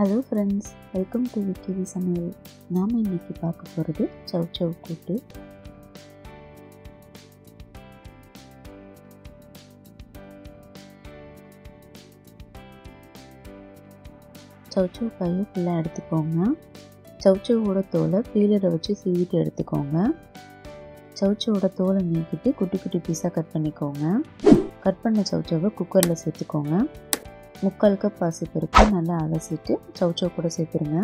hello friends welcome to விக்கிவி சமையல் நாம் இன்னைக்கு பார்க்க போகிறது சவ் சவ் கூட்டு சவுச்சவ் காயை ஃபுல்லாக எடுத்துக்கோங்க சவுச்சவோட தோலை பீலரை வச்சு சீவிட்டு எடுத்துக்கோங்க சவுச்சவோட தோலை நீக்கிட்டு குட்டி குட்டி பீஸாக கட் பண்ணிக்கோங்க கட் பண்ண சவுச்சவை குக்கரில் சேர்த்துக்கோங்க முக்கால் கப் பாசிப்பருப்பு நல்லா அலசிட்டு சவுச்சவ் கூட சேர்த்துருங்க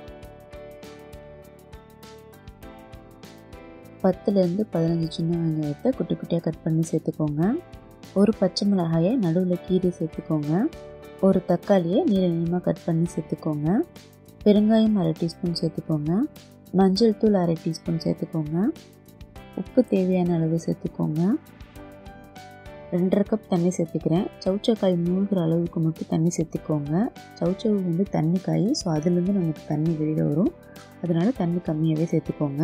பத்துலேருந்து பதினஞ்சு சின்ன வெங்காயத்தை குட்டி குட்டியாக கட் பண்ணி சேர்த்துக்கோங்க ஒரு பச்சை மிளகாயை நடுவில் கீரை சேர்த்துக்கோங்க ஒரு தக்காளியை நீள நீளமாக கட் பண்ணி சேர்த்துக்கோங்க பெருங்காயம் அரை டீஸ்பூன் சேர்த்துக்கோங்க மஞ்சள் தூள் அரை டீஸ்பூன் சேர்த்துக்கோங்க உப்பு தேவையான அளவு சேர்த்துக்கோங்க ரெண்டரை கப் தண்ணி சேர்த்துக்கிறேன் சவுச்சக்காய் மூழ்கிற அளவுக்கு மட்டும் தண்ணி சேர்த்துக்கோங்க சவுச்சவு வந்து தண்ணி காய் ஸோ அதுலேருந்து நமக்கு தண்ணி வெளியில் வரும் அதனால் தண்ணி கம்மியாகவே சேர்த்துக்கோங்க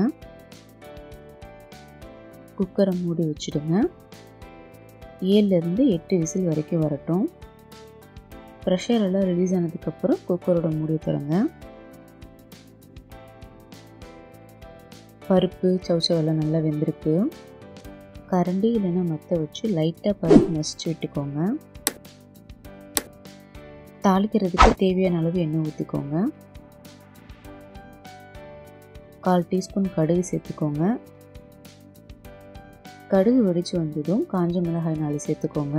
குக்கரை மூடி வச்சுடுங்க ஏழுலேருந்து எட்டு விசில் வரைக்கும் வரட்டும் ப்ரெஷர் எல்லாம் ரிலீஸ் ஆனதுக்கப்புறம் குக்கரோட மூடி தருங்க பருப்பு சவுச்சவெல்லாம் நல்லா வெந்திருக்கு கரண்டி இல்லைன்னா மற்ற வச்சு லைட்டாக பருப்பு மசிச்சு விட்டுக்கோங்க தாளிக்கிறதுக்கு தேவையான அளவு எண்ணெய் ஊற்றிக்கோங்க கால் டீஸ்பூன் கடுகு சேர்த்துக்கோங்க கடுகு வெடிச்சு வந்ததும் காஞ்ச மிளகாய் நாலு சேர்த்துக்கோங்க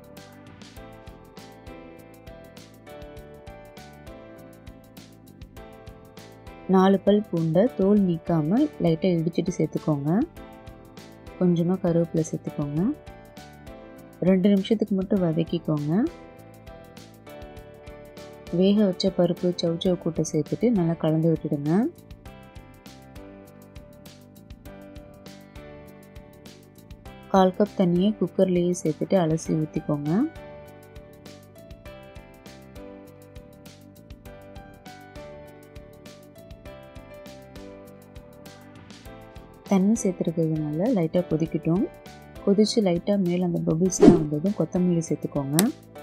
நாலு பல் பூண்டை தோல் நீக்காமல் லைட்டாக இடிச்சிட்டு சேர்த்துக்கோங்க கொஞ்சமாக கருவேப்பிலை சேர்த்துக்கோங்க ரெண்டு நிமிஷத்துக்கு மட்டும் வதக்கிக்கோங்க வேக வச்ச பருப்பு சவுச்சவ் கூட்டை சேர்த்துட்டு நல்லா கலந்து விட்டுடுங்க கால் கப் தண்ணியை குக்கர்லேயே சேர்த்துட்டு அலசி ஊற்றிக்கோங்க தண்ணி சேர்த்துருக்கிறதுனால லைட்டாக கொதிக்கட்டும் கொதித்து லைட்டாக மேலே அந்த பபிள்ஸ்லாம் வந்ததும் கொத்தமல்லி சேர்த்துக்கோங்க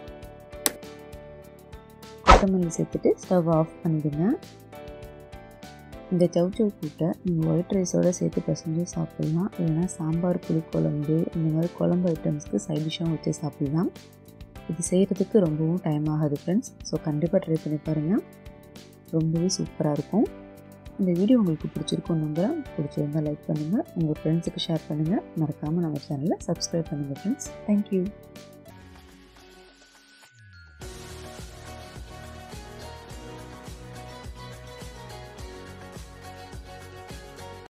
கொத்தமல்லி சேர்த்துட்டு ஸ்டவ் ஆஃப் பண்ணிவிடுங்க இந்த சவுச்சவ் கூட்டை நீங்கள் ஒயிட் ரைஸோடு சேர்த்து பசஞ்சு சாப்பிட்லாம் இல்லைனா சாம்பார் புளிக்குழம்பு இந்த மாதிரி குழம்பு ஐட்டம்ஸ்க்கு சைட் டிஷ்ஷாகவும் வச்சு சாப்பிட்லாம் இது செய்கிறதுக்கு ரொம்பவும் டைம் ஆகாது ஃப்ரெண்ட்ஸ் ஸோ கண்டிப்பாக ட்ரை பண்ணி பாருங்கள் ரொம்பவே சூப்பராக இருக்கும் இந்த வீடியோ உங்களுக்கு பிடிச்சிருக்கும் நம்புகிறேன் பிடிச்சிருந்தால் லைக் பண்ணுங்கள் உங்கள் ஃப்ரெண்ட்ஸுக்கு ஷேர் பண்ணுங்கள் மறக்காமல் நம்ம சேனலை சப்ஸ்கிரைப் பண்ணுங்கள் ஃப்ரெண்ட்ஸ் தேங்க்யூ